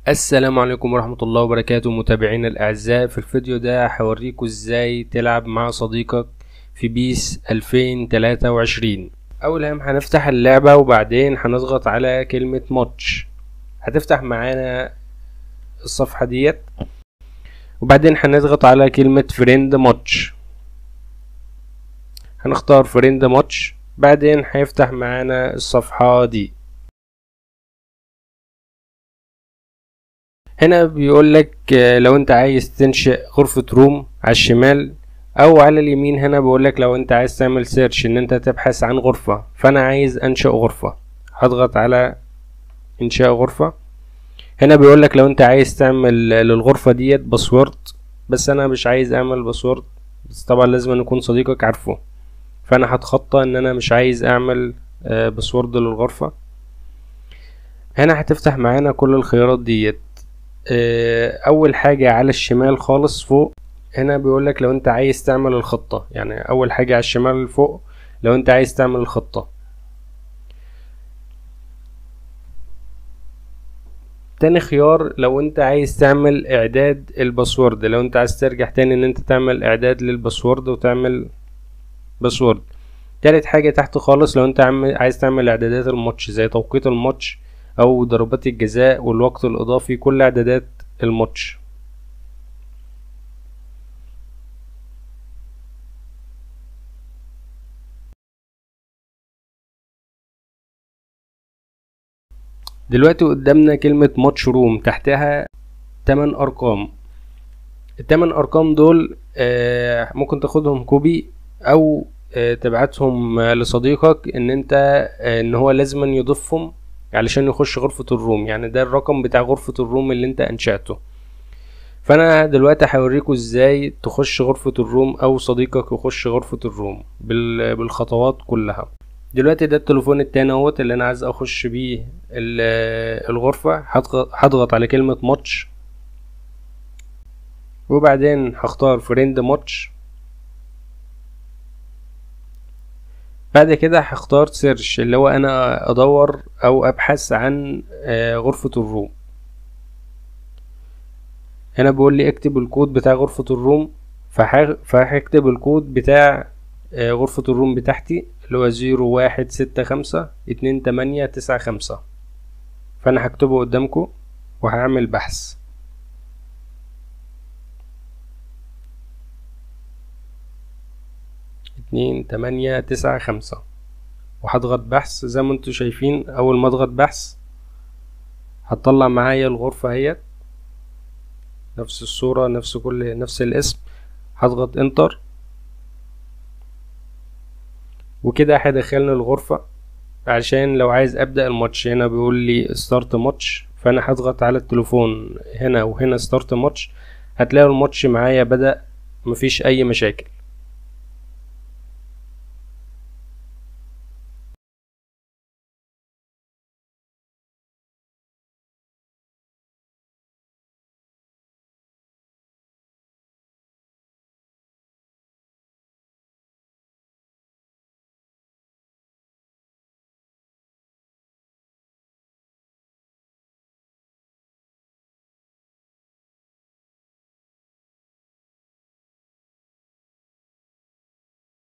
السلام عليكم ورحمة الله وبركاته متابعينا الأعزاء في الفيديو ده هوريكم ازاي تلعب مع صديقك في بيس 2023 أول هم هنفتح اللعبة وبعدين هنضغط على كلمة ماتش هتفتح معانا الصفحة ديت وبعدين هنضغط على كلمة فريند ماتش هنختار فريند ماتش بعدين هيفتح معانا الصفحة دي هنا بيقول لك لو انت عايز تنشئ غرفة روم على الشمال او على اليمين هنا بيقول لك لو انت عايز تعمل سيرش ان انت تبحث عن غرفة فانا عايز انشئ غرفة هضغط على انشاء غرفة هنا بيقول لك لو انت عايز تعمل للغرفة ديت باسورد بس انا مش عايز اعمل باسورد بس طبعا لازم أن يكون صديقك عارفه فانا هتخطى ان انا مش عايز اعمل باسورد للغرفة هنا هتفتح معانا كل الخيارات ديت اول حاجة على الشمال خالص فوق هنا بيقولك لو انت عايز تعمل الخطة يعني اول حاجة على الشمال فوق لو انت عايز تعمل الخطة تاني خيار لو انت عايز تعمل اعداد الباسورد لو انت عايز ترجع تاني ان انت تعمل اعداد للباسورد وتعمل باسورد تالت حاجة تحت خالص لو انت عايز تعمل اعدادات الماتش زي توقيت الماتش او ضربات الجزاء والوقت الاضافي كل اعدادات الماتش دلوقتي قدامنا كلمة ماتش روم تحتها تمن ارقام التمن ارقام دول آه ممكن تاخدهم كوبي او آه تبعتهم لصديقك ان انت آه ان هو لازما يضيفهم علشان يخش غرفة الروم يعني ده الرقم بتاع غرفة الروم اللي انت انشأته فانا دلوقتي هوريكم ازاي تخش غرفة الروم او صديقك يخش غرفة الروم بالخطوات كلها دلوقتي ده التليفون التاني اهوت اللي انا عايز اخش بيه الغرفة هضغط على كلمة ماتش وبعدين هختار فريند ماتش بعد كده هختار سيرش اللي هو انا ادور او ابحث عن غرفة الروم هنا بيقول لي اكتب الكود بتاع غرفة الروم فهكتب الكود بتاع غرفة الروم بتاعتي اللي هو زيرو واحد ستة خمسة اتنين تمانية تسعة خمسة فانا هكتبه قدامكم وهعمل بحث اتنين تمانية تسعة خمسة وهضغط بحث زي ما انتوا شايفين اول ما اضغط بحث هتطلع معايا الغرفة اهيت نفس الصورة نفس كل نفس الاسم هضغط انتر وكده هيدخلني الغرفة عشان لو عايز ابدأ الماتش هنا بيقول لي ستارت ماتش فانا هضغط على التليفون هنا وهنا ستارت ماتش هتلاقوا الماتش معايا بدأ مفيش اي مشاكل